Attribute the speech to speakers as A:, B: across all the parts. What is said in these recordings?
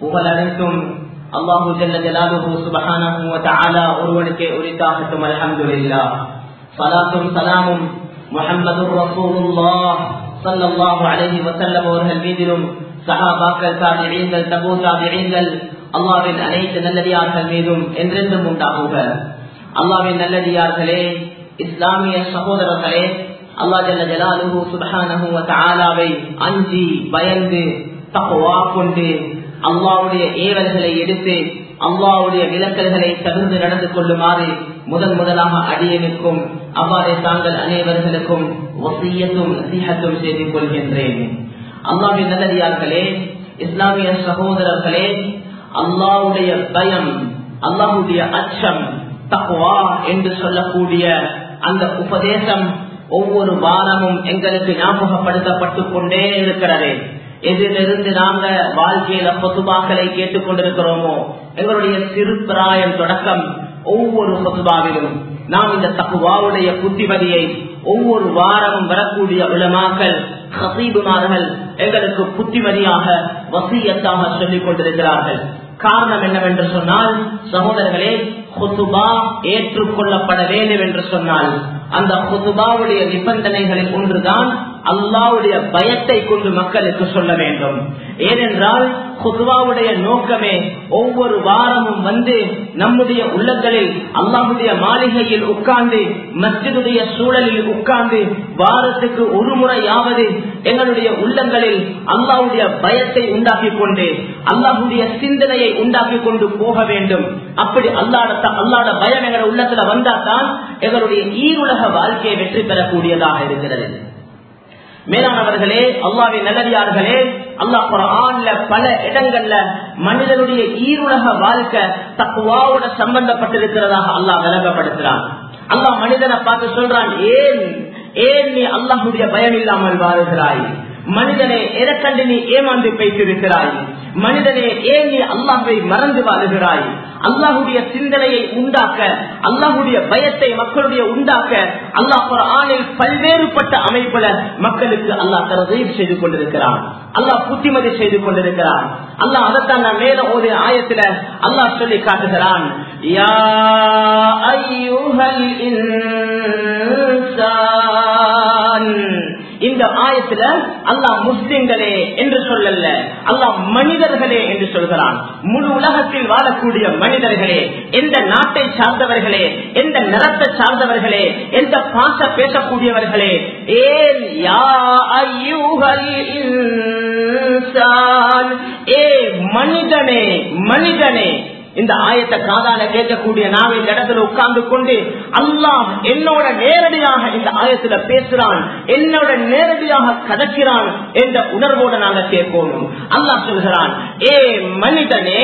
A: புகழனைத்தும் அல்லாஹு ஜல்ல ஜலாலுஹு சுபஹானஹு வ தஆலா ஒருவனுக்கே உரித்தாகட்டும் அல்ஹம்துலில்லாஹ் ஸலாத்தும் ஸலாமும் முஹம்மதுர் ரசூலுல்லாஹ் ஸல்லல்லாஹு அலைஹி வஸல்லம் அவர்கள் மீதிலும் சஹாபாக்கள் தாபிஈன்கள் தபூ தாபிஈன்கள் அல்லாஹ்வின் அனைத்து நல்லடியார்கள் மீதும் என்றென்றும் உண்டாகுக அல்லாஹ்வின் நல்லடியார்களே இஸ்லாமிய சகோதரர்களே அல்லா ஜல்ல ஜலாலுஹு சுபஹானஹு வ தஆலாவை அஞ்சி பயந்து தக்வா கொண்டு அல்லாவுடைய ஏவல்களை எடுத்து அல்லாவுடைய விலக்கல்களை தகுந்து நடந்து கொள்ளுமாறு முதன் முதலாக அடியனுக்கும் அவ்வாறே தாங்கள் அனைவர்களுக்கும் ஒசியத்தும் நசிஹத்தும் செய்து கொள்கின்றேன் அல்லாவின் நல்லடியார்களே இஸ்லாமிய சகோதரர்களே அல்லாவுடைய பயம் அல்லாஹுடைய அச்சம் தக்குவா என்று சொல்லக்கூடிய அந்த உபதேசம் ஒவ்வொரு வாரமும் எங்களுக்கு ஞாபகப்படுத்தப்பட்டு கொண்டே இருக்கிறது எதிலிருந்து நாங்க வாழ்க்கையில பொதுபாக்களை கேட்டுக் கொண்டிருக்கிறோமோ எங்களுடைய சிறு பிராயம் தொடக்கம் ஒவ்வொரு பொதுபாவிலும் நாம் இந்த தகுவாவுடைய புத்திமதியை ஒவ்வொரு வாரமும் வரக்கூடிய உலமாக்கள் ஹசீபுமார்கள் எங்களுக்கு புத்திமதியாக வசியத்தாக சொல்லிக் கொண்டிருக்கிறார்கள் காரணம் என்னவென்று சொன்னால் சகோதரர்களே ஹுசுபா ஏற்றுக்கொள்ளப்பட வேண்டும் என்று சொன்னால் அந்த ஹுசுபாவுடைய நிபந்தனைகளில் ஒன்றுதான் அல்லாவுடைய பயத்தை கொண்டு மக்களுக்கு சொல்ல வேண்டும் ஏனென்றால் ஹுசுபாவுடைய நோக்கமே ஒவ்வொரு வாரமும் வந்து நம்முடைய உள்ளங்களில் அல்லாஹுடைய மாளிகையில் உட்கார்ந்து மஸ்ஜிதுடைய சூழலில் உட்கார்ந்து வாரத்துக்கு ஒரு முறையாவது எங்களுடைய உள்ளங்களில் அல்லாஹுடைய பயத்தை உண்டாக்கி கொண்டு அல்லாஹுடைய சிந்தனையை உண்டாக்கி கொண்டு போக வேண்டும் அப்படி அல்லாட அல்லாட பயம் எங்களுடைய உள்ளத்துல வந்தால்தான் எங்களுடைய ஈருலக வாழ்க்கையை வெற்றி பெறக்கூடியதாக இருக்கிறது மேலானவர்களே அல்லாவின் நல்லடியார்களே அல்லாஹ் குரான்ல பல இடங்கள்ல மனிதனுடைய ஈருலக வாழ்க்கை தக்குவாவோட சம்பந்தப்பட்டிருக்கிறதாக அல்லாஹ் விளங்கப்படுத்துறான் அல்லாஹ் மனிதனை பார்த்து சொல்றான் ஏன் ஏன் நீ அல்லாஹுடைய பயம் இல்லாமல் வாழுகிறாய் மனிதனை எதற்கண்டு நீ ஏமாந்து பேசியிருக்கிறாய் மனிதனே ஏன் நீ அல்லாஹை மறந்து வாழுகிறாய் அல்லாஹுடைய சிந்தனையை உண்டாக்க அல்லாஹுடைய பயத்தை மக்களுடைய உண்டாக்க அல்லாஹ் ஆணில் பல்வேறுபட்ட அமைப்புல மக்களுக்கு அல்லாஹ் தரதையும் செய்து கொண்டிருக்கிறான் அல்லாஹ் புத்திமதி செய்து கொண்டிருக்கிறான் அல்லாஹ் அதைத்தான் நான் மேல ஒரு ஆயத்துல அல்லாஹ் சொல்லி காட்டுகிறான் யா ஐயுஹல் இன்சான் இந்த ஆயத்துல அல்லாஹ் முஸ்லிம்களே என்று சொல்லல அல்லாஹ் மனிதர்களே என்று சொல்கிறான் முழு உலகத்தில் வாழக்கூடிய மனிதர்களே எந்த நாட்டை சார்ந்தவர்களே எந்த நிறத்தை சார்ந்தவர்களே எந்த பாச பேசக்கூடியவர்களே ஏன் யா ஐயூகல் இன்சான் ஏ மனிதனே மனிதனே இந்த ஆயத்தை காதால கேட்கக்கூடிய நாம இந்த இடத்துல உட்கார்ந்து கொண்டு அல்லாஹ் என்னோட நேரடியாக இந்த ஆயத்துல பேசுறான் என்னோட நேரடியாக கதக்கிறான் என்ற உணர்வோட நாங்க கேட்கணும் அல்லாஹ் சொல்கிறான் ஏ மனிதனே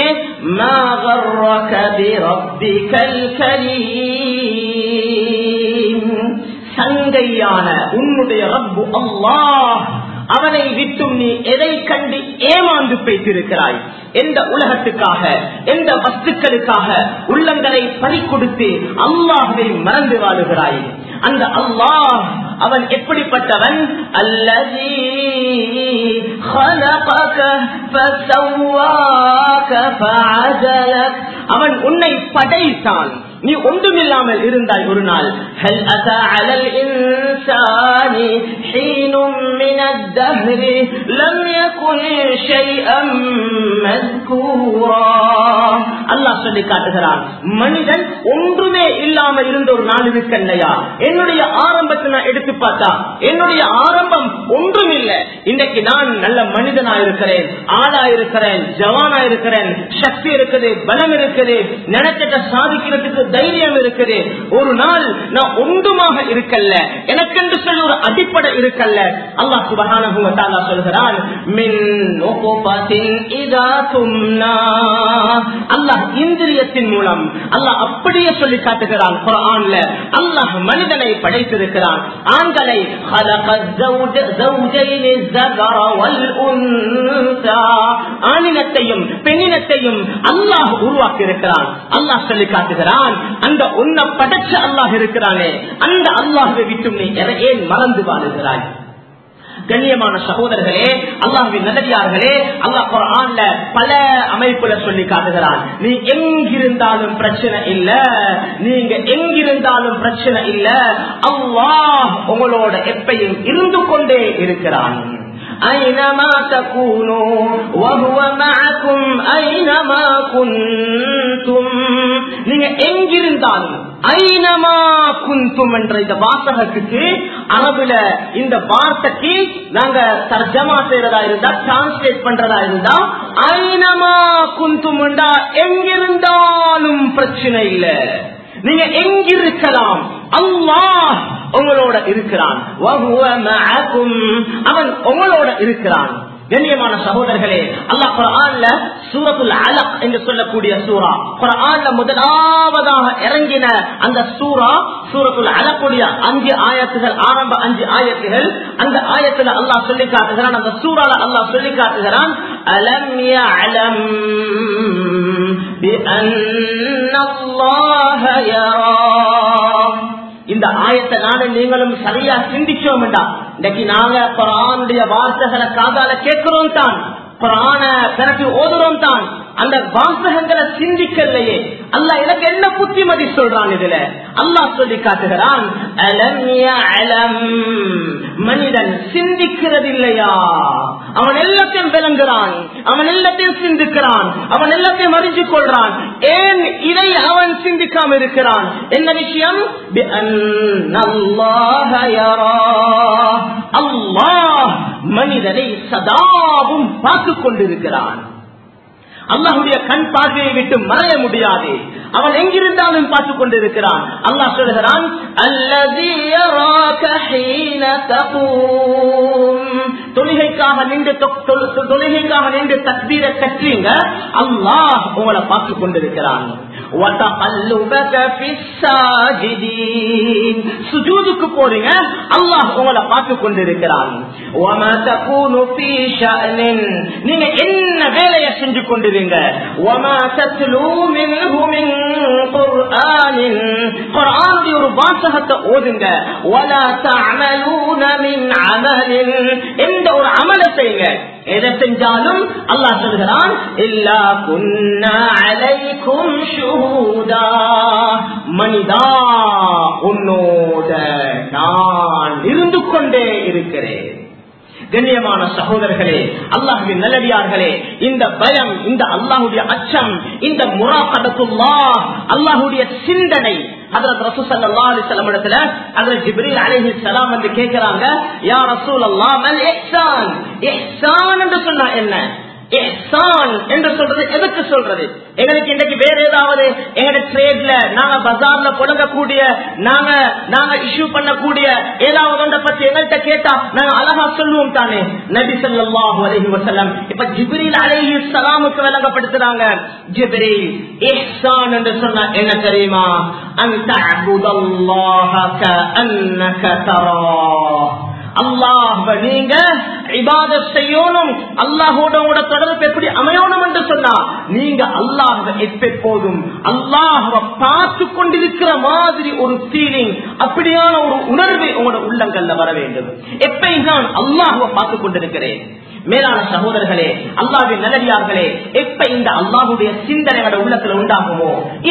A: சங்கையான உன்னுடைய ரப்பு அல்லாஹ் அவனை விட்டும் நீ எதை கண்டு ஏமாந்து பேசியிருக்கிறாய் எந்த உலகத்துக்காக எந்த வஸ்துக்களுக்காக உள்ளங்களை பறிக்கொடுத்து அல்லாஹை மறந்து வாழுகிறாய் அந்த அல்லாஹ் அவன் எப்படிப்பட்டவன் அல்லது அவன் உன்னை படைத்தான் நீ ஒன்றுமில்லாமல் இருந்தாய் ஒரு நாள் هل أتى على الإنسان حين من الدهر لم يكن شيئا مذكورا அல்லாஹ் சொல்லி காட்டுகிறான் மனிதன் ஒன்றுமே இல்லாமல் இருந்த ஒரு நாள் இருக்கல்லையா என்னுடைய ஆரம்பத்தை நான் எடுத்து பார்த்தா என்னுடைய ஆரம்பம் ஒன்றும் இல்லை இன்றைக்கு நான் நல்ல மனிதனா இருக்கிறேன் ஆளா இருக்கிறேன் ஜவானா இருக்கிறேன் சக்தி இருக்குது பலம் இருக்குது நினைச்சிட்ட சாதிக்கிறதுக்கு தைரியம் இருக்குது ஒரு நாள் நான் ஒன்றுமாக இருக்கல்ல எனக்கென்று சொல்லி ஒரு அடிப்படை இருக்கல்ல அல்லாஹ் சுபகான சொல்கிறான் அல்லாஹ் இந்திரியத்தின் மூலம் அல்லாஹ் அப்படியே சொல்லி காட்டுகிறான் குரான்ல அல்லாஹ் மனிதனை படைத்திருக்கிறான் ஆண்களை ஆணினத்தையும் பெண்ணினத்தையும் அல்லாஹ் உருவாக்கி இருக்கிறான் அல்லாஹ் சொல்லி காட்டுகிறான் அந்த உன்னை படைச்ச அல்லாஹ் இருக்கிறானே அந்த அல்லாஹை விட்டு நீ ஏன் மறந்து வாழுகிறாய் கண்ணியமான சகோதரர்களே அல்லாஹின் நல்லடியார்களே அல்லாஹ் குரான்ல பல அமைப்புல சொல்லி காட்டுகிறான் நீ எங்கிருந்தாலும் பிரச்சனை இல்ல நீங்க எங்கிருந்தாலும் பிரச்சனை இல்ல அல்லாஹ் உங்களோட எப்பையும் இருந்து கொண்டே இருக்கிறான் أينما تكونوا وهو معكم أينما كنتم நீங்க எங்கிருந்தாலும் ஐனமா குந்தும் என்ற இந்த வாசகத்துக்கு அரபுல இந்த வார்த்தைக்கு நாங்க தர்ஜமா செய்யறதா இருந்தா டிரான்ஸ்லேட் பண்றதா இருந்தா ஐனமா குந்தும் எங்கிருந்தாலும் பிரச்சனை இல்லை நீங்க எங்கிருக்கலாம் அல்லாஹ் உங்களோட இருக்கிறான் அவன் உங்களோட இருக்கிறான் கண்ணியமான சகோதரர்களே அல்லாஹ் குரான்ல சூரத்துல் அலக் என்று சொல்லக்கூடிய சூரா குரான்ல முதலாவதாக இறங்கின அந்த சூரா சூரத்துல் அலக்குடைய அஞ்சு ஆயத்துகள் ஆரம்ப அஞ்சு ஆயத்துகள் அந்த ஆயத்துல அல்லாஹ் சொல்லி காட்டுகிறான் அந்த சூறால அல்லாஹ் சொல்லி காட்டுகிறான் அலம் அலம் இந்த ஆயத்தை நானும் நீங்களும் சரியா சிந்திச்சோம் இன்னைக்கு நாங்க குரானுடைய வார்த்தைகளை காதால கேட்கிறோம் தான் குரான பிறகு ஓதுறோம் தான் அந்த வாசகங்களை சிந்திக்கலையே அல்ல எனக்கு என்ன புத்திமதி சொல்றான் இதுல அல்லாஹ் சொல்லி காட்டுகிறான் மனிதன் சிந்திக்கிறது இல்லையா அவன் எல்லாத்தையும் விளங்குறான் அவன் எல்லாத்தையும் சிந்திக்கிறான் அவன் எல்லாத்தையும் அறிஞ்சு கொள்றான் ஏன் இதை அவன் சிந்திக்காம இருக்கிறான் என்ன விஷயம் அல்லாஹ் மனிதனை சதாவும் பார்த்து கொண்டிருக்கிறான் அல்லாஹுடைய கண் பார்வையை விட்டு மறைய முடியாது அவன் எங்கிருந்தாலும் பார்த்துக் கொண்டிருக்கிறான் அல்லாஹ் சொல்கிறான் தொழுகைக்காக நின்று தொழுகைக்காக நின்று தக்பீரை கற்றீங்க அல்லாஹ் உங்களை பார்த்துக் கொண்டிருக்கிறான் சுஜூதுக்கு போறீங்க அல்லாஹ் உங்களை பார்த்து கொண்டிருக்கிறான் நீங்க என்ன வேலையை செஞ்சு கொண்டிருங்க ஒரு வாசகத்தை ஓதுங்க எந்த ஒரு அமல செய்யுங்க எதை செஞ்சாலும் அல்லாஹ் சொல்கிறான் எல்லா குன்னா அலைக்கும் ஷூதா மனிதா உன்னோட நான் இருந்து கொண்டே இருக்கிறேன் கண்ணியமான சகோதரர்களே அல்லாஹுவின் நல்லடியார்களே இந்த பயம் இந்த அல்லாஹுடைய அச்சம் இந்த முறாக்கடத்துல்லா அல்லாஹுடைய சிந்தனை அதுல ரசூ சல்லா அலிசல்லம் இடத்துல அதுல ஜிப்ரீல் அலிஹி சலாம் வந்து கேட்கிறாங்க யா ரசூல் அல்லா மல் எஹ்சான் எஹ்சான் என்று சொன்னா என்ன எஹ்சான் என்று சொல்றது எதுக்கு சொல்றது எங்களுக்கு இன்றைக்கு வேற ஏதாவது எங்கட ட்ரேட்ல நாங்க பஜார்ல புழங்கக்கூடிய நாங்க நாங்க இஷ்யூ பண்ணக்கூடிய ஏதாவது ஒன்றை பத்தி எங்கள்கிட்ட கேட்டா நாங்க அழகா சொல்லுவோம் தானே நபி சொல்லாஹு அலஹி வசல்லம் இப்ப ஜிப்ரீல் அலஹி சலாமுக்கு விளங்கப்படுத்துறாங்க ஜிப்ரீல் இஹ்சான் என்று சொன்னா என்ன தெரியுமா அந்த அல்லாஹ் நீங்க இபாத செய்யணும் அல்லாஹோட உங்களோட தொடர்பு எப்படி அமையணும் என்று சொன்னா நீங்க அல்லாஹ் எப்போதும் அல்லாஹ பார்த்து கொண்டிருக்கிற மாதிரி ஒரு ஃபீலிங் அப்படியான ஒரு உணர்வு உங்களோட உள்ளங்கள்ல வர வேண்டும் எப்பயும் நான் அல்லாஹுவ பார்த்து கொண்டிருக்கிறேன் மேலான சகோதரர்களே அல்லாவின் நல்லடியார்களே எப்ப இந்த அல்லாஹுடைய சிந்தனைகளோட உள்ளத்துல உண்டாகுமோ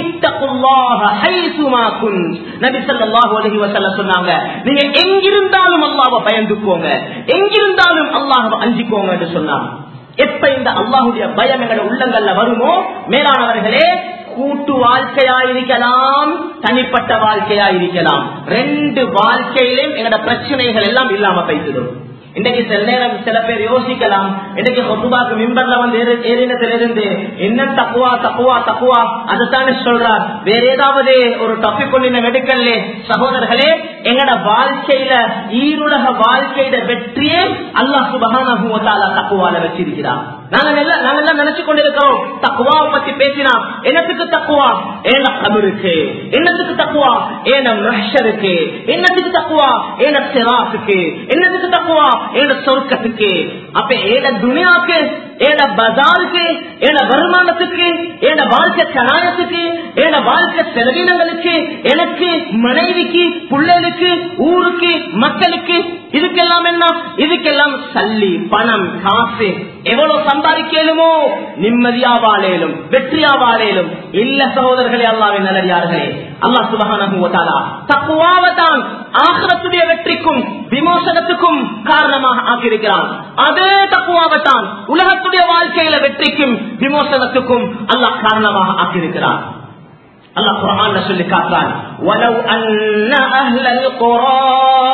A: சொன்னாங்க நீங்க எங்கிருந்தாலும் அல்லாஹ பயந்துக்கோங்க எங்கிருந்தாலும் அல்லாஹ அஞ்சிக்கோங்க என்று சொன்னாங்க எப்ப இந்த அல்லாஹுடைய பயம் எங்களோட உள்ளங்கள்ல வருமோ மேலானவர்களே கூட்டு வாழ்க்கையா இருக்கலாம் தனிப்பட்ட வாழ்க்கையா இருக்கலாம் ரெண்டு வாழ்க்கையிலும் எங்களோட பிரச்சனைகள் எல்லாம் இல்லாம பைத்துடும் இன்னைக்கு சில நேரம் சில பேர் யோசிக்கலாம் இன்னைக்கு ஹொசுபாக்கு மிம்பர்ல வந்து ஏறினத்துல இருந்து என்ன தப்புவா தப்புவா தப்புவா அதுதானே சொல்றார் வேற ஏதாவது ஒரு டாபிக் கொண்டு எடுக்கல சகோதரர்களே எங்கட வாழ்க்கையில ஈருலக வாழ்க்கையில வெற்றியே அல்லாஹ் சுபகான தப்புவால வச்சிருக்கிறார் நாங்க எல்லாம் நாங்க எல்லாம் நினைச்சு கொண்டிருக்கிறோம் தக்குவாவை பத்தி பேசினா என்னத்துக்கு தக்குவா ஏன கபருக்கு என்னத்துக்கு தக்குவா ஏன மஷருக்கு என்னத்துக்கு தக்குவா ஏன சிராசுக்கு என்னத்துக்கு தக்குவா ஏன சொர்க்கத்துக்கு அப்ப ஏன துனியாக்கு ஏன பஜாருக்கு ஏன வருமானத்துக்கு ஏன வாழ்க்கை கலாயத்துக்கு என வாழ்க்கை செலவினங்களுக்கு எனக்கு மனைவிக்கு பிள்ளைகளுக்கு ஊருக்கு மக்களுக்கு இதுக்கெல்லாம் என்ன இதுக்கெல்லாம் சல்லி பணம் காசு எவ்வளவு சம்பாதிக்கலுமோ நிம்மதியா வாழேலும் வெற்றியா வாழேலும் இல்ல சகோதரர்களே அல்லாவின் நல்லடியார்களே அல்லா சுபகான தக்குவாவதான் ஆசிரத்துடைய வெற்றிக்கும் விமோசனத்துக்கும் காரணமாக ஆக்கியிருக்கிறான் அதே தக்குவாவத்தான் உலகத்துடைய வாழ்க்கையில வெற்றிக்கும் விமோசனத்துக்கும் அல்லாஹ் காரணமாக ஆக்கியிருக்கிறான் الله قرآن சொல்லி காட்டுறான் ولو أن أهل القرى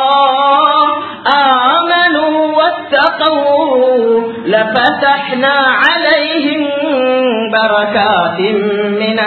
A: آمنوا واتقوا لفتحنا عليهم بركات من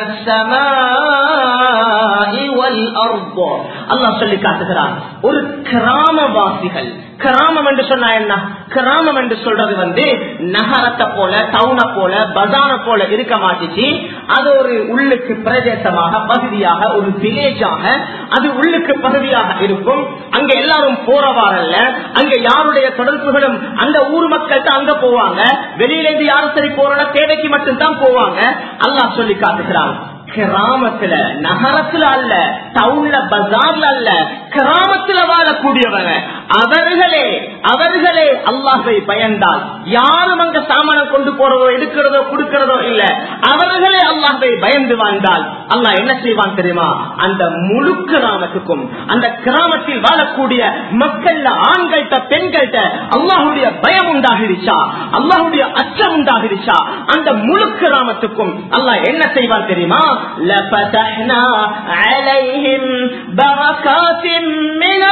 A: السماء والأرض الله சொல்லி காட்டுகிறான் ஒரு கிராமவாசிகள் கிராமம் என்று சொன்னா என்ன கிராமம் என்று சொல்றது வந்து நகரத்தை போல டவுனை போல பஜார போல இருக்க மாட்டிச்சு அது ஒரு உள்ளுக்கு பிரதேசமாக பகுதியாக ஒரு வில்லேஜாக அது உள்ளுக்கு பகுதியாக இருக்கும் அங்க எல்லாரும் போறவாறல்ல அங்க யாருடைய தொடர்புகளும் அந்த ஊர் மக்கள்கிட்ட அங்க போவாங்க வெளியில இருந்து யாரும் சரி போறோம்னா தேவைக்கு மட்டும்தான் போவாங்க அல்லாஹ் சொல்லி காட்டுகிறான் கிராமத்துல நகரத்துல அல்ல டவுன்ல பஜார்ல அல்ல கிராமத்துல வாழக்கூடியவங்க அவர்களே அவர்களே அல்லாஹை பயந்தால் யாரும் அங்க சாமானம் கொண்டு போறதோ எடுக்கிறதோ கொடுக்கிறதோ இல்ல அவர்களே அல்லாஹை பயந்து வாழ்ந்தால் அல்லாஹ் என்ன செய்வான் தெரியுமா அந்த முழு கிராமத்துக்கும் அந்த கிராமத்தில் வாழக்கூடிய மக்கள்ல ஆண்கள்கிட்ட பெண்கள்கிட்ட அல்லாஹுடைய பயம் உண்டாகிடுச்சா அல்லாஹுடைய அச்சம் உண்டாகிடுச்சா அந்த முழு கிராமத்துக்கும் அல்லாஹ் என்ன செய்வான் தெரியுமா لفتحنا عليهم بركات من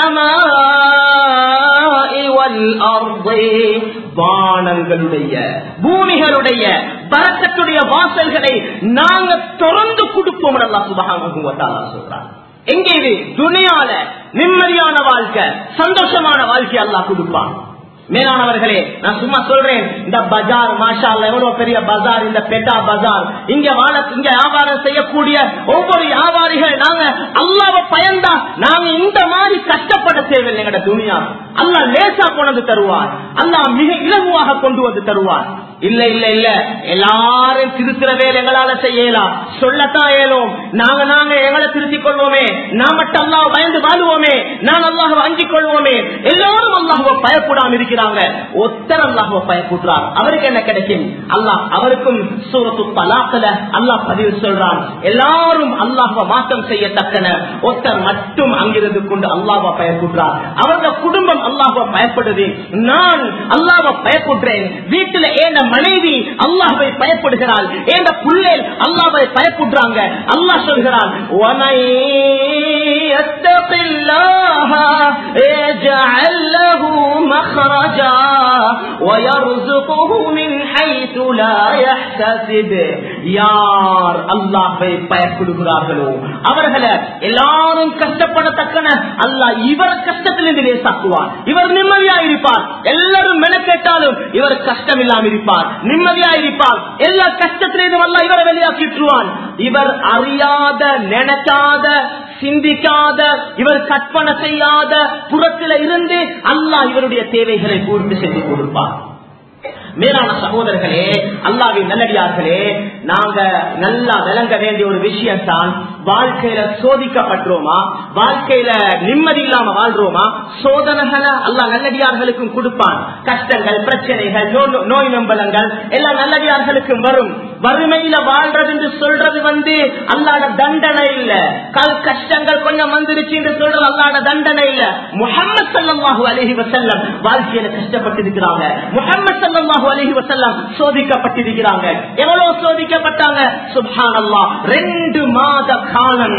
A: السماء والأرض வானங்களுடைய பூமிகளுடைய பறக்கத்துடைய வாசல்களை நாங்க திறந்து கொடுப்போம் அல்லா சுபகான சொல்றான் எங்கே இது துணியால நிம்மதியான வாழ்க்கை சந்தோஷமான வாழ்க்கை அல்லாஹ் கொடுப்பான் மேலானவர்களே நான் சும்மா சொல்றேன் இந்த பஜார் மாஷா எவ்வளவு பெரிய பஜார் இந்த பெட்டா பஜார் இங்க வாழ இங்க வியாபாரம் செய்யக்கூடிய ஒவ்வொரு வியாபாரிகள் நாங்க அல்லாவ பயந்தா நாங்க இந்த மாதிரி கஷ்டப்பட தேவையில்லை எங்கட துணியா அல்லா லேசா கொண்டு தருவார் அல்லா மிக இலகுவாக கொண்டு வந்து தருவார் இல்ல இல்ல இல்ல எல்லாரும் திருத்துற வேலை எங்களால செய்யலாம் சொல்லத்தான் இயலும் நாங்க நாங்க எங்களை திருத்திக் கொள்வோமே நான் மட்டும் அல்லாஹ் பயந்து வாழுவோமே நான் அல்லாஹ் அஞ்சிக் கொள்வோமே எல்லாரும் அல்லாஹுவ பயப்படாம இருக்கிறாங்க ஒத்தர் அல்லாஹுவ பயப்படுறார் அவருக்கு என்ன கிடைக்கும் அல்லாஹ் அவருக்கும் சூரத்து பலாக்கல அல்லாஹ் பதிவு சொல்றான் எல்லாரும் அல்லாஹுவ மாற்றம் செய்யத்தக்கன ஒத்தர் மட்டும் அங்கிருந்து கொண்டு அல்லாஹுவ பயப்படுறார் அவரது குடும்பம் அல்லாஹுவ பயப்படுது நான் அல்லாஹுவ பயப்படுறேன் வீட்டுல ஏன மனைவி அல்லாஹை பயப்படுகிறாள் ஏந்த புள்ளேல் அல்லாஹை பயப்படுறாங்க அல்லாஹ் சொல்கிறான் யார் அல்லாஹை பயப்படுகிறார்களோ அவர்களை எல்லாரும் கஷ்டப்படத்தக்கன அல்லாஹ் இவர் கஷ்டத்திலிருந்து லேசாக்குவார் இவர் நிம்மதியா இருப்பார் எல்லாரும் மெனக்கேட்டாலும் இவர் கஷ்டம் இல்லாமல் இருப்பார் நிம்மதியா இருப்பார் எல்லா கஷ்டத்திலிருந்தும் அல்ல இவரை வெளியாக்கிட்டுருவான் இவர் அறியாத நினைக்காத சிந்திக்காத இவர் கற்பனை செய்யாத புறத்தில இருந்து அல்லாஹ் இவருடைய தேவைகளை பூர்த்தி செய்து கொடுப்பார் மேலான சகோதரர்களே அல்லாவின் நல்லடியார்களே நாங்க நல்லா விளங்க வேண்டிய ஒரு விஷயம் தான் வாழ்க்கையில சோதிக்கப்பட்டுருவோமா வாழ்க்கையில நிம்மதி இல்லாம வாழ்றோமா சோதனைகளை அல்லா நல்லடியார்களுக்கும் கொடுப்பான் கஷ்டங்கள் பிரச்சனைகள் நோய் நம்பலங்கள் எல்லாம் நல்லடியார்களுக்கும் வரும் வறுமையில வாழ்றது என்று சொல்றது வந்து அல்லாட தண்டனை இல்ல கல் கஷ்டங்கள் கொஞ்சம் வந்துருச்சு என்று சொல்றது அல்லாட தண்டனை இல்ல முகமது சல்லாஹூ அலஹி வசல்லம் வாழ்க்கையில கஷ்டப்பட்டிருக்கிறாங்க முகமது சல்லாஹூ அலஹி வசல்லம் சோதிக்கப்பட்டிருக்கிறாங்க எவ்வளவு சோதிக்கப்பட்டாங்க சுபான் அல்லா ரெண்டு மாத காலம்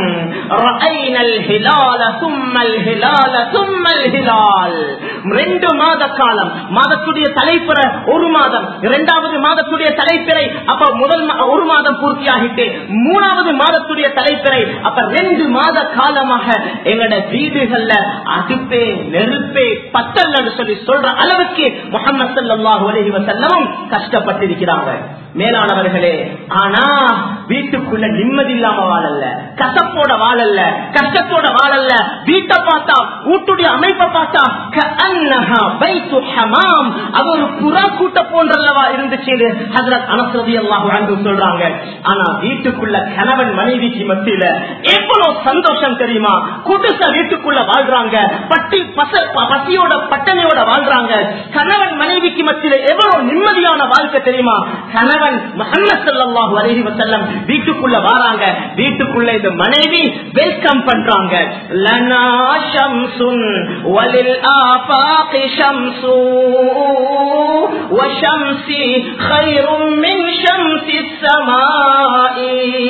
A: ரெண்டு மாத காலம் மாதத்துடைய தலைப்புற ஒரு மாதம் இரண்டாவது மாதத்துடைய தலைப்பிறை அப்ப முதல் ஒரு மாதம் பூர்த்தியாகிட்டு மூணாவது மாதத்துடைய தலைப்பிறை அப்ப ரெண்டு மாத காலமாக எங்கட வீடுகள்ல அடுப்பே நெருப்பே பத்தல் சொல்லி சொல்ற அளவுக்கு முகமது சல்லாஹூ அலஹி வசல்லமும் கஷ்டப்பட்டிருக்கிறாங்க மேலானவர்களே ஆனா வீட்டுக்குள்ள நிம்மதி இல்லாம வாழல்ல கசப்போட வாழல்ல கஷ்டத்தோட வாழல்ல வீட்டை பார்த்தா வீட்டுடைய அமைப்பை பார்த்தா கஅன்னஹா பைத்து ஹமாம் அது ஒரு புறா கூட்ட போன்றல்லவா இருந்துச்சு ஹசரத் அனசரதி அல்லாஹு அன்பு சொல்றாங்க ஆனா வீட்டுக்குள்ள கணவன் மனைவிக்கு மத்தியில எவ்வளவு சந்தோஷம் தெரியுமா குடிச வீட்டுக்குள்ள வாழ்றாங்க பட்டி பச பசியோட பட்டணையோட வாழ்றாங்க கணவன் மனைவிக்கு மத்தியில எவ்வளவு நிம்மதியான வாழ்க்கை தெரியுமா கணவன் முகமது ஸல்லல்லாஹு அலைஹி வஸல்லம் வீட்டுக்குள்ள வராங்க வீட்டுக்குள்ள இந்த மனைவி வெல்கம் பண்றாங்க லனா ஷம்சுன் வலில் ஆஃபாகி ஷம்சு وشمسي خير من شمس السماء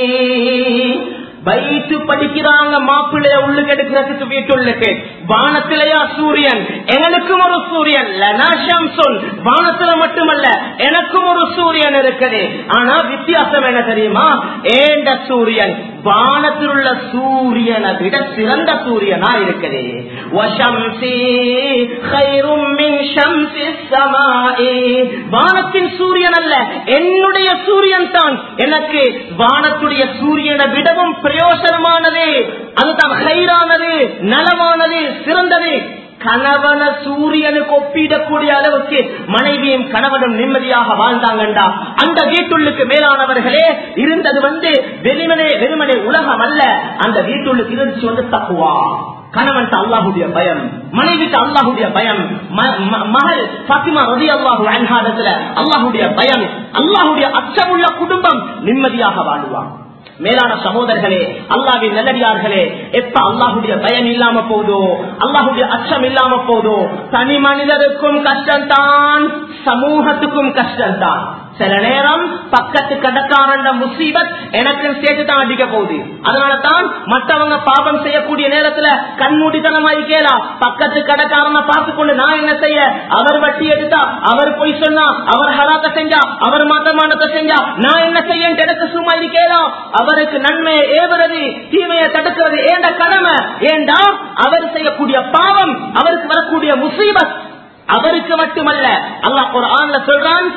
A: பைத்து படிக்கிறாங்க மாப்பிள்ளைய உள்ளுக்கு எடுக்கிறதுக்கு வீட்டுள்ளுக்கு வானத்திலேயா சூரியன் எங்களுக்கும் ஒரு சூரியன் லனாஷம்சொல் வானத்துல மட்டுமல்ல எனக்கும் ஒரு சூரியன் இருக்குது ஆனா வித்தியாசம் என்ன தெரியுமா ஏண்ட சூரியன் வானத்தில் உள்ள சூரியனை விட சிறந்த சூரியனா இருக்குது வஷம்சி கைரும் மின் ஷம்சி ஸமாஇ. வானத்தின் சூரியன் அல்ல என்னுடைய சூரியன் தான் எனக்கு வானத்துடைய சூரியனை விடவும் பிரயோசனமானது அதுதான் ஹைரானது நலமானது சிறந்தது கணவன சூரியனுக்கு ஒப்பிடக்கூடிய அளவுக்கு மனைவியும் கணவனும் நிம்மதியாக வாழ்ந்தாங்கண்டா அந்த வீட்டுள்ளுக்கு மேலானவர்களே இருந்தது வந்து வெறுமனே வெறுமனே உலகம் அல்ல அந்த வீட்டுள்ளுக்கு இருந்துச்சு வந்து தப்புவா கணவன் அல்லாஹுடைய பயம் மனைவிக்கு அல்லாஹுடைய பயம் ம- ம- மகள் பாத்திமா ரதி அல்லாஹு அன்ஹாதத்துல அல்லாஹுடைய பயம் அல்லாஹுடைய அச்சமுள்ள குடும்பம் நிம்மதியாக வாழுவான் மேலான சகோதரர்களே அல்லாவின் நல்லடியார்களே எப்ப அல்லாஹுடைய பயம் இல்லாம போதோ அல்லாஹுடைய அச்சம் இல்லாம போதோ தனி மனிதருக்கும் கஷ்டம்தான் சமூகத்துக்கும் கஷ்டம்தான் சில நேரம் பக்கத்து கடக்காரண்ட முசீபத் எனக்கு சேர்த்து தான் அடிக்க போகுது அதனால தான் மற்றவங்க பாபம் செய்யக்கூடிய நேரத்துல கண்மூடித்தனமா இருக்கலாம் பக்கத்து கடக்காரனை பார்த்து கொண்டு நான் என்ன செய்ய அவர் வட்டி எடுத்தா அவர் பொய் சொன்னா அவர் ஹராத்த செஞ்சா அவர் மதமானத்தை செஞ்சா நான் என்ன செய்ய எனக்கு சும்மா இருக்கலாம் அவருக்கு நன்மையை ஏவுறது தீமையை தடுக்கிறது ஏண்ட கடமை ஏண்டா அவர் செய்யக்கூடிய பாவம் அவருக்கு வரக்கூடிய முசீபத் அவருக்கு மட்டுமல்ல அல்லாஹ் குர்ஆன்ல சொல்றான்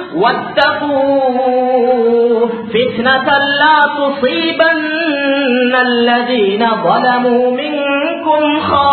A: وَاتَّقُوا فِتْنَةً لَّا تُصِيبَنَّ الَّذِينَ ظَلَمُوا مِنكُمْ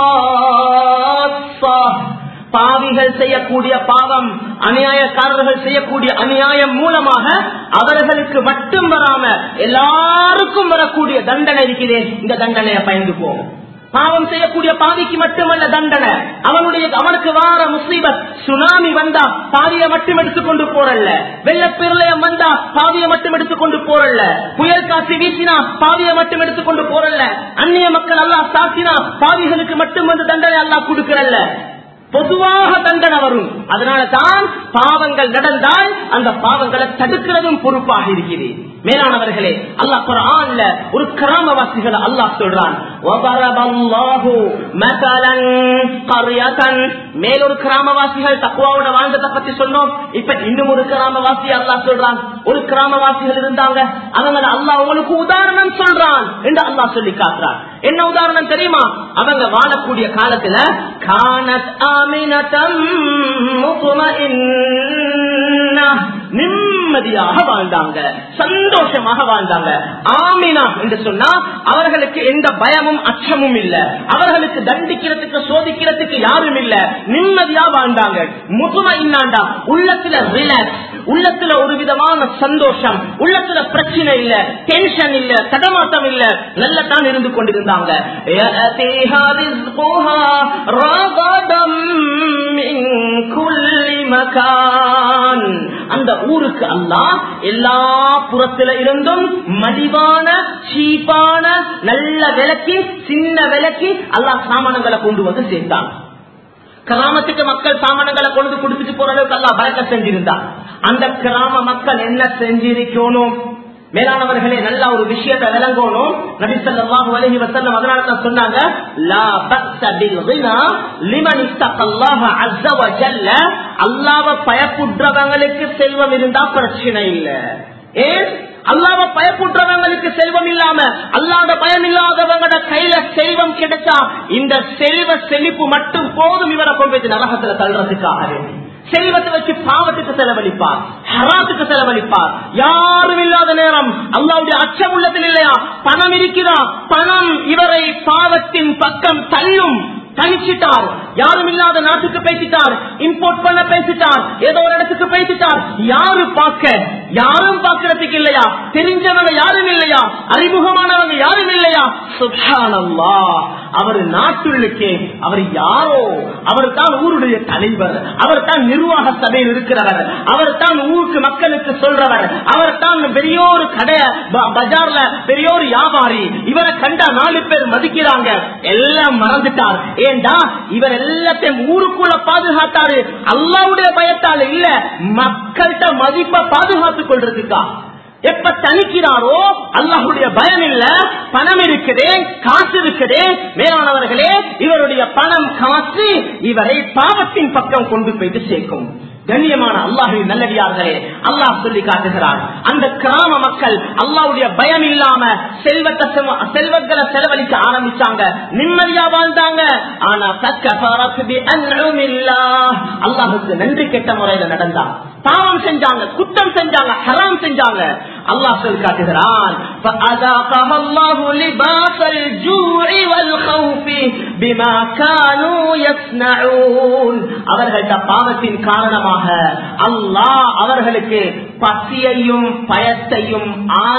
A: خَاصَّةً பாவிகள் செய்யக்கூடிய பாவம் அநியாயக்காரர்கள் செய்யக்கூடிய அநியாயம் மூலமாக அவர்களுக்கு மட்டும் வராம எல்லாருக்கும் வரக்கூடிய தண்டனை இருக்கிறே இந்த தண்டனையை பயந்து போகும் பாவம் செய்யக்கூடிய பாவிக்கு மட்டுமல்ல தண்டனை அவனுடைய அவனுக்கு வார முசீபத் சுனாமி வந்தா பாவியை மட்டும் எடுத்துக்கொண்டு போறல்ல வெள்ளப்பிரளயம் வந்தா பாவியை மட்டும் எடுத்துக்கொண்டு போறல்ல புயல் காசு வீசினா பாவியை மட்டும் எடுத்துக்கொண்டு போறல்ல அந்நிய மக்கள் எல்லாம் சாத்தினா பாவிகளுக்கு மட்டும் வந்து தண்டனை எல்லாம் கொடுக்கறல்ல பொதுவாக தண்டனை வரும் அதனால தான் பாவங்கள் நடந்தால் அந்த பாவங்களை தடுக்கிறதும் பொறுப்பாக இருக்கிறது மேலானவர்களே அல்லாஹ் குர்ஆன்ல ஒரு கிராமவாசிகளை அல்லாஹ் சொல்றான் وَضَرَبَ اللَّهُ مَثَلًا قَرْيَةً மேலொரு கிராமவாசிகள் தக்குவாவோட வாழ்ந்ததை பத்தி சொன்னோம் இப்ப இன்னும் ஒரு கிராமவாசி அல்லாஹ் சொல்றான் ஒரு கிராமவாசிகள் இருந்தாங்க அவங்க அல்லாஹ் உங்களுக்கு உதாரணம் சொல்றான் என்று அல்லாஹ் சொல்லி காட்டுறான் என்ன உதாரணம் தெரியுமா அவங்க வாழக்கூடிய காலத்துல கானத் ஆமினதம் முத்மஇன்னா நிம்மதியாக வாழ்ந்தாங்க சந்தோஷமாக வாழ்ந்தாங்க ஆமினா என்று சொன்னா அவர்களுக்கு எந்த பயமும் அச்சமும் இல்ல அவர்களுக்கு தண்டிக்கிறதுக்கு சோதிக்கிறதுக்கு யாரும் இல்ல நிம்மதியா வாழ்ந்தாங்க முதுமை இன்னாண்டா உள்ளத்துல ரிலாக்ஸ் உள்ளத்துல ஒரு விதமான சந்தோஷம் உள்ளத்துல பிரச்சனை இல்ல டென்ஷன் இல்ல தடமாட்டம் இல்ல நல்லதான் இருந்து கொண்டிருந்தாங்க يأتيها رزقها رغدا من كل مكان அந்த ஊருக்கு அல்லாஹ் எல்லா புறத்துல இருந்தும் மலிவான சீப்பான நல்ல விலைக்கு சின்ன விலைக்கு அல்லாஹ் சாமானங்களை கொண்டு வந்து சேர்த்தான் கிராமத்துக்கு மக்கள் சாமானங்களை கொண்டு கொடுத்துட்டு போற அளவுக்கு அல்லா பழக்க செஞ்சிருந்தா அந்த கிராம மக்கள் என்ன செஞ்சிருக்கணும் மேலானவர்களே நல்ல ஒரு விஷயத்தை விளங்கணும் நபிசல்லாஹு அலைஹி வஸல்லம் அதனால தான் சொன்னாங்க லா பக்ஸ பில் கினா லிமன் இத்தகல்லாஹ அஸ்ஸ வ ஜல்ல அல்லாஹ்வை பயப்படுறவங்களுக்கு செல்வம் இருந்தா பிரச்சனை இல்ல ஏன் அல்லாவ பயப்படுறவங்களுக்கு செல்வம் இல்லாம அல்லாத பயம் இல்லாதவங்களோட கையில செல்வம் கிடைச்சா இந்த செல்வ செழிப்பு மட்டும் போதும் இவரை கொண்டு போய் நரகத்துல தள்ளுறதுக்காக வேண்டி செல்வத்தை வச்சு பாவத்துக்கு செலவழிப்பார் ஹராத்துக்கு செலவழிப்பார் யாரும் இல்லாத நேரம் அல்லாவுடைய அச்சம் உள்ளத்தில் இல்லையா பணம் இருக்கிறா பணம் இவரை பாவத்தின் பக்கம் தள்ளும் தனிச்சிட்டார் யாரும் இல்லாத நாட்டுக்கு பேசிட்டார் இம்போர்ட் பண்ண பேசிட்டார் ஏதோ ஒரு இடத்துக்கு பேசிட்டார் யாரு பார்க்க யாரும் பார்க்கறதுக்கு இல்லையா தெரிஞ்சவங்க யாரும் இல்லையா அறிமுகமானவங்க யாரும் இல்லையா சுபானல்லா அவர் நாட்டுள்ளுக்கே அவர் யாரோ அவர் தான் ஊருடைய தலைவர் அவர் தான் நிர்வாக சபையில் இருக்கிறவர் அவர் தான் ஊருக்கு மக்களுக்கு சொல்றவர் அவர் தான் பெரிய ஒரு கடை ப- பஜார்ல பெரிய ஒரு வியாபாரி இவரை கண்டா நாலு பேர் மதிக்கிறாங்க எல்லாம் மறந்துட்டார் ஏண்டா இவர் எல்லாத்தையும் ஊருக்குள்ள பாதுகாத்தாரு அல்லாவுடைய பயத்தால் இல்ல மக்கள்கிட்ட மதிப்பை பாதுகாத்துக் கொள்றதுக்கா எப்ப தணிக்கிறாரோ அல்லாஹுடைய பயம் இல்ல பணம் இருக்குதே காசு இருக்குதே மேலானவர்களே இவருடைய பணம் காசு இவரை பாவத்தின் பக்கம் கொண்டு போயிட்டு சேர்க்கும் கண்ணியமான அல்லாஹின் நல்லடியார்களே அல்லாஹ் சொல்லி காட்டுகிறார் அந்த கிராம மக்கள் அல்லாவுடைய பயம் இல்லாம செல்வத்தை செம- செல்வங்களை செலவழிக்க ஆரம்பிச்சாங்க நிம்மதியா வாழ்ந்தாங்க ஆனா தக்க அல்லாஹுக்கு நன்றி கெட்ட முறையில நடந்தாங்க பாவம் செஞ்சாங்க குத்தம் செஞ்சாங்க ஹராம் செஞ்சாங்க அல்லாஹ் சொல்லி காட்டுகிறான் فَأَذَاقَهَا اللَّهُ لِبَاسَ الْجُوعِ وَالْخَوْفِ بِمَا كَانُوا يَصْنَعُونَ அவர்கள்ட்ட பாவத்தின் காரணமாக அல்லாஹ் அவர்களுக்கு பசியையும் பயத்தையும்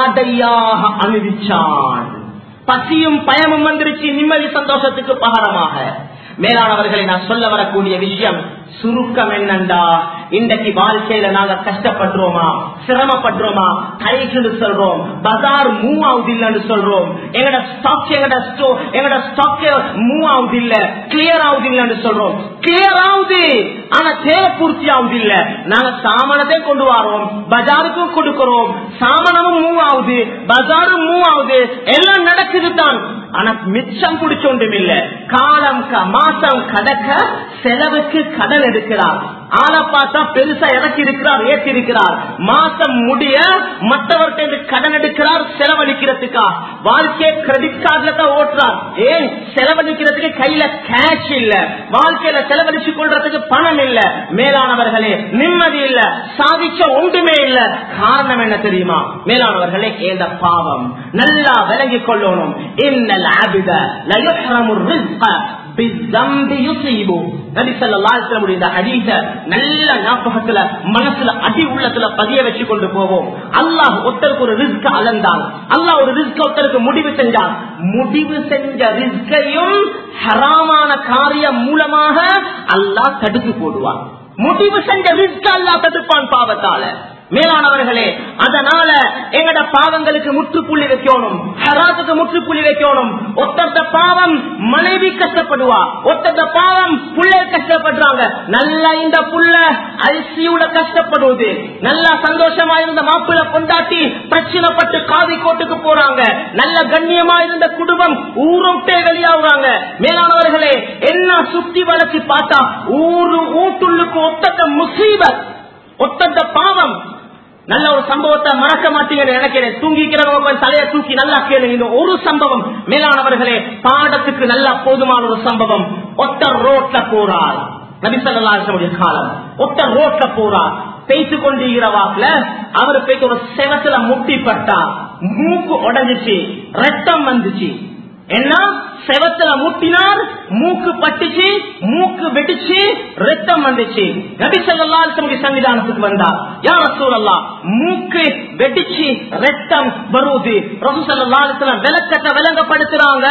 A: ஆடையாக அணிவிச்சான் பசியும் பயமும் வந்துருச்சு நிம்மதி சந்தோஷத்துக்கு பகரமாக மேலானவர்களை நான் சொல்ல வரக்கூடிய விஷயம் சுருக்கம் என்னண்டா இன்றைக்கு வாழ்க்கையில நாங்க கஷ்டப்படுறோமா சிரமப்படுறோமா கைக்கு சொல்றோம் பஜார் மூவ் ஆகுது இல்லன்னு சொல்றோம் எங்கட ஸ்டாக் எங்கட ஸ்டோ எங்கட ஸ்டாக் மூவ் ஆகுது இல்ல கிளியர் ஆகுது இல்லன்னு சொல்றோம் கிளியர் ஆகுது ஆனா தேவை பூர்த்தி ஆகுது இல்ல நாங்க சாமானத்தை கொண்டு வரோம் பஜாருக்கும் கொடுக்கிறோம் சாமானமும் மூவ் ஆகுது பஜாரும் மூவ் ஆகுது எல்லாம் நடக்குது தான் ஆனா மிச்சம் பிடிச்சொன்றும் இல்ல காலம் க- மாசம் கடக்க செலவுக்கு கடன் எடுக்கிறார் ஆளை பார்த்தா பெருசா இறக்கி இருக்கிறார் ஏற்றி இருக்கிறார் மாசம் முடிய மற்றவர்கிட்ட இருந்து கடன் எடுக்கிறார் செலவழிக்கிறதுக்கா வாழ்க்கையை கிரெடிட் கார்டுல தான் ஓட்டுறார் ஏன் செலவழிக்கிறதுக்கு கையில கேஷ் இல்ல வாழ்க்கையில செலவழிச்சு கொள்றதுக்கு பணம் இல்ல மேலானவர்களே நிம்மதி இல்ல சாதிச்ச ஒன்றுமே இல்ல காரணம் என்ன தெரியுமா மேலானவர்களே ஏந்த பாவம் நல்லா விளங்கிக் கொள்ளணும் இன்னல் ஆபித லயுஹ்ரமு ரிஸ்க பிஸ்ஸம்பி யுஸீபு. நபி ஸல்லல்லாஹு அலைஹி வஸல்லம் உடைய இந்த ஹதீஸ நல்ல ஞாபகத்துல மனசுல அடி உள்ளத்துல பதிய வச்சு கொண்டு போவோம் அல்லாஹ் ஒருத்தருக்கு ஒரு ரிஸ்க் அளந்தான் அல்லாஹ் ஒரு ரிஸ்க் ஒருத்தருக்கு முடிவு செஞ்சான் முடிவு செஞ்ச ரிஸ்கையும் ஹராமான காரியம் மூலமாக அல்லாஹ் தடுத்து போடுவான் முடிவு செஞ்ச ரிஸ்க் அல்லாஹ் தடுப்பான் பாவத்தால மேலானவர்களே அதனால எங்கட பாவங்களுக்கு முற்றுப்புள்ளி வைக்கணும் ஹராத்துக்கு முற்றுப்புள்ளி வைக்கணும் ஒத்தத்த பாவம் மனைவி கஷ்டப்படுவா ஒத்தத்த பாவம் புள்ள கஷ்டப்படுறாங்க நல்லா இந்த புள்ள ஐசியூட கஷ்டப்படுவது நல்லா சந்தோஷமா இருந்த மாப்பிள்ள கொண்டாட்டி பிரச்சனைப்பட்டு காவி கோட்டுக்கு போறாங்க நல்ல கண்ணியமா இருந்த குடும்பம் ஊரோட்டே வெளியாகுறாங்க மேலானவர்களே என்ன சுத்தி வளர்ச்சி பார்த்தா ஊரு ஊட்டுள்ளுக்கு ஒத்தத்த முசீபத் ஒத்தந்த பாவம் நல்ல ஒரு சம்பவத்தை மறக்க மாட்டீங்கன்னு நினைக்கிறேன் தூங்கிக்கிறவங்க கொஞ்சம் தலையை தூக்கி நல்லா கேளுங்க இந்த ஒரு சம்பவம் மேலானவர்களே பாடத்துக்கு நல்லா போதுமான ஒரு சம்பவம் ஒத்தர் ரோட்ல போறார் நபிசல்லாசனுடைய காலம் ஒத்தர் ரோட்ல போறார் பேசிக் கொண்டிருக்கிற வாக்குல அவர் போயிட்டு ஒரு செவத்துல முட்டிப்பட்டார் மூக்கு உடஞ்சிச்சு ரத்தம் வந்துச்சு என்ன செவத்துல முட்டினார் மூக்கு பட்டுச்சு மூக்கு வெடிச்சு ரத்தம் வந்துச்சு நபி ஸல்லல்லாஹு அலைஹி சன்னிதானத்துக்கு வந்தார் யார் ரசூலல்லாஹ் மூக்கு வெடிச்சு ரத்தம் வருது ரசூல் ஸல்லல்லாஹு அலைஹி வஸல்லம் விளக்கத்தை விளங்கப்படுத்துறாங்க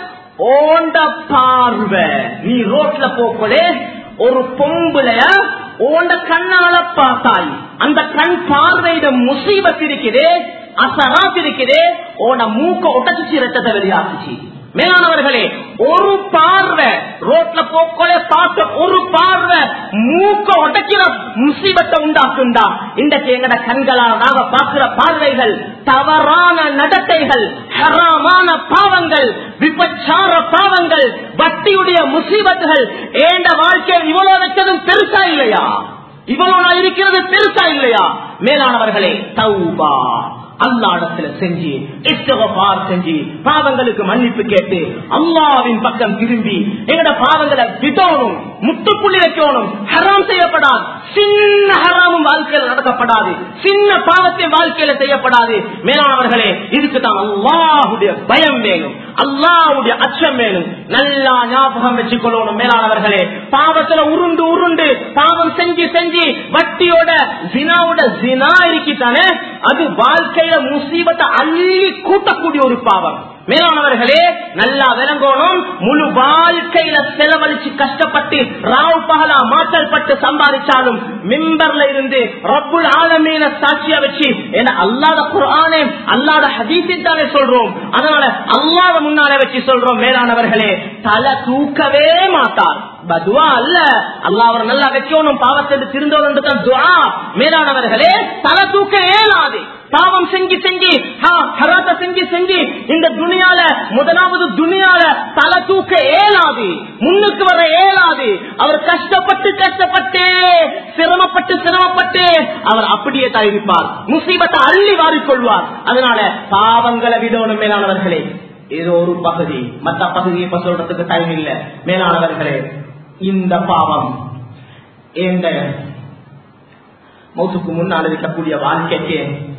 A: ஓண்ட பார்வை நீ ரோட்ல போக்கலே ஒரு பொம்புலைய ஓண்ட கண்ணால பார்த்தாய் அந்த கண் பார்வையிட முசீபத் இருக்குதே அசராத் இருக்குதே ஓன மூக்க உடச்சிச்சு ரத்தத்தை வெளியாக்குச்சு மேலானவர்களே ஒரு பார்வை ரோட்ல போக்கோலே பார்த்த ஒரு பார்வை மூக்க உடைக்கிற முசீபத்தை உண்டாக்குண்டா இன்றைக்கு எங்கட கண்களால் நாங்க பார்க்கிற பார்வைகள் தவறான நடத்தைகள் ஹராமான பாவங்கள் விபச்சார பாவங்கள் வட்டியுடைய முசீபத்துகள் ஏண்ட வாழ்க்கையில் இவ்வளவு வச்சதும் பெருசா இல்லையா இவ்வளவு நான் இருக்கிறது பெருசா இல்லையா மேலானவர்களே தௌபா அல்லாடத்துல செஞ்சு இஸ்தகபார் செஞ்சு பாவங்களுக்கு மன்னிப்பு கேட்டு அல்லாவின் பக்கம் திரும்பி எங்கட பாவங்களை விடணும் முட்டுப்புள்ளி வைக்கணும் ஹராம் செய்யப்படாது சின்ன ஹராமும் வாழ்க்கையில நடக்கப்படாது சின்ன பாவத்தை வாழ்க்கையில செய்யப்படாது மேலானவர்களே இதுக்கு தான் அல்லாஹுடைய பயம் வேணும் அல்லாஹுடைய அச்சம் வேணும் நல்லா ஞாபகம் வச்சுக்கொள்ளணும் மேலானவர்களே பாவத்துல உருண்டு உருண்டு பாவம் செஞ்சு செஞ்சு வட்டியோட ஜினாவோட ஜினா இருக்கித்தானே அது வாழ்க்கையில முசீபத்தை அள்ளி கூட்டக்கூடிய ஒரு பாவம் மேலானவர்களே நல்லா விளங்கணும் முழு வாழ்க்கையில செலவழிச்சு கஷ்டப்பட்டு ராவ் பகலா மாற்றல் பட்டு சம்பாதிச்சாலும் மிம்பர்ல இருந்து ரப்புல் ஆலமீன சாட்சியா வச்சு ஏன்னா அல்லாத குரானே அல்லாத ஹதீஸை தானே சொல்றோம் அதனால அல்லாத முன்னால வச்சு சொல்றோம் மேலானவர்களே தலை தூக்கவே மாட்டார் பதுவா அல்ல அல்லாஹ் அவர் நல்லா வைக்கணும் பாவத்தை திருந்தோம் துவா மேலானவர்களே தலை தூக்க இயலாது பாவம் செஞ்சு செஞ்சு ஹராத்த செஞ்சு செஞ்சு இந்த துணியால முதலாவது துணியால தலை தூக்க இயலாது முன்னுக்கு வர இயலாது அவர் கஷ்டப்பட்டு கஷ்டப்பட்டு சிரமப்பட்டு சிரமப்பட்டு அவர் அப்படியே தயாரிப்பார் முசீபத்தை அள்ளி வாரிக்கொள்வார் அதனால பாவங்களை விடணும் மேலானவர்களே ஏதோ ஒரு பகுதி மற்ற பகுதியை இப்ப சொல்றதுக்கு டைம் இல்ல மேலானவர்களே இந்த பாவம் எந்த மௌத்துக்கு முன்னால் இருக்கக்கூடிய வாழ்க்கைக்கு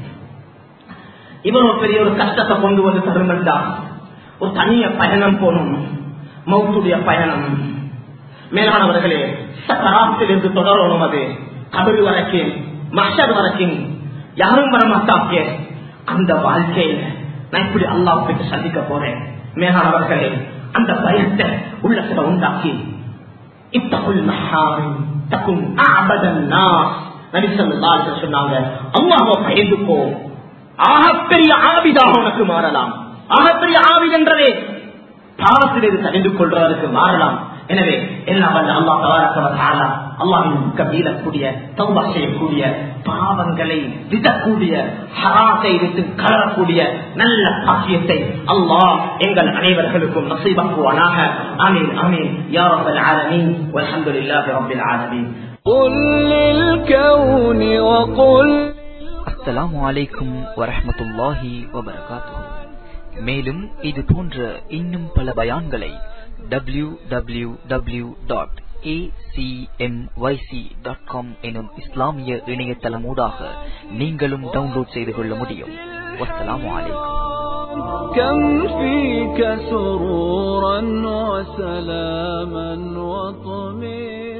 A: இவன் ஒரு பெரிய ஒரு கஷ்டத்தை கொண்டு வந்து தருமெண்டா ஒரு தனிய பயணம் போகணும் மௌத்துடைய பயணம் மேலானவர்களே சக்கராத்தில் இருந்து தொடரணும் அது கபரு வரைக்கும் மஷர் வரைக்கும் யாரும் வர மாட்டாங்க அந்த வாழ்க்கையில நான் இப்படி அல்லாஹ் போயிட்டு சந்திக்க போறேன் மேலானவர்களே அந்த பயத்தை உள்ளத்துல உண்டாக்கி இத்தகுல் மஹாரி தக்கும் ஆபதன் நபி சொல்லா சொன்னாங்க அல்லாஹ் பயந்துக்கோ ஆகப்பெரிய ஆவிதாக உனக்கு மாறலாம் ஆகப்பெரிய ஆவிதென்றதே பாவத்திலிருந்து தெரிந்து கொள்றதற்கு மாறலாம் எனவே எல்லாம் வல்ல அல்லா தவாரக்கவதால அல்லாவின் கபீலக்கூடிய தௌபா செய்யக்கூடிய பாவங்களை விடக்கூடிய ஹராத்தை விட்டு கலரக்கூடிய நல்ல பாக்கியத்தை அல்லாஹ் எங்கள் அனைவர்களுக்கும் நசைவாக்குவானாக ஆமீன் ஆமீன் யா ரப்பல் ஆலமீன் வல்ஹம்துலில்லாஹி ரப்பில் ஆலமீன்
B: قل للكون وقل
C: அஸ்ஸலாமு அலைக்கும் வரஹ்மத்துல்லாஹி வபரகாத்துஹு மேலும் இது போன்ற இன்னும் பல பயான்களை டபிள்யூ டபிள்யூ டபிள்யூ டாட் எனும் இஸ்லாமிய இணையதளமூடாக நீங்களும் டவுன்லோட் செய்து கொள்ள முடியும் வஸ்ஸலாமு அலைக்கும்
B: كم فيك سرورا وسلاما وطمئنا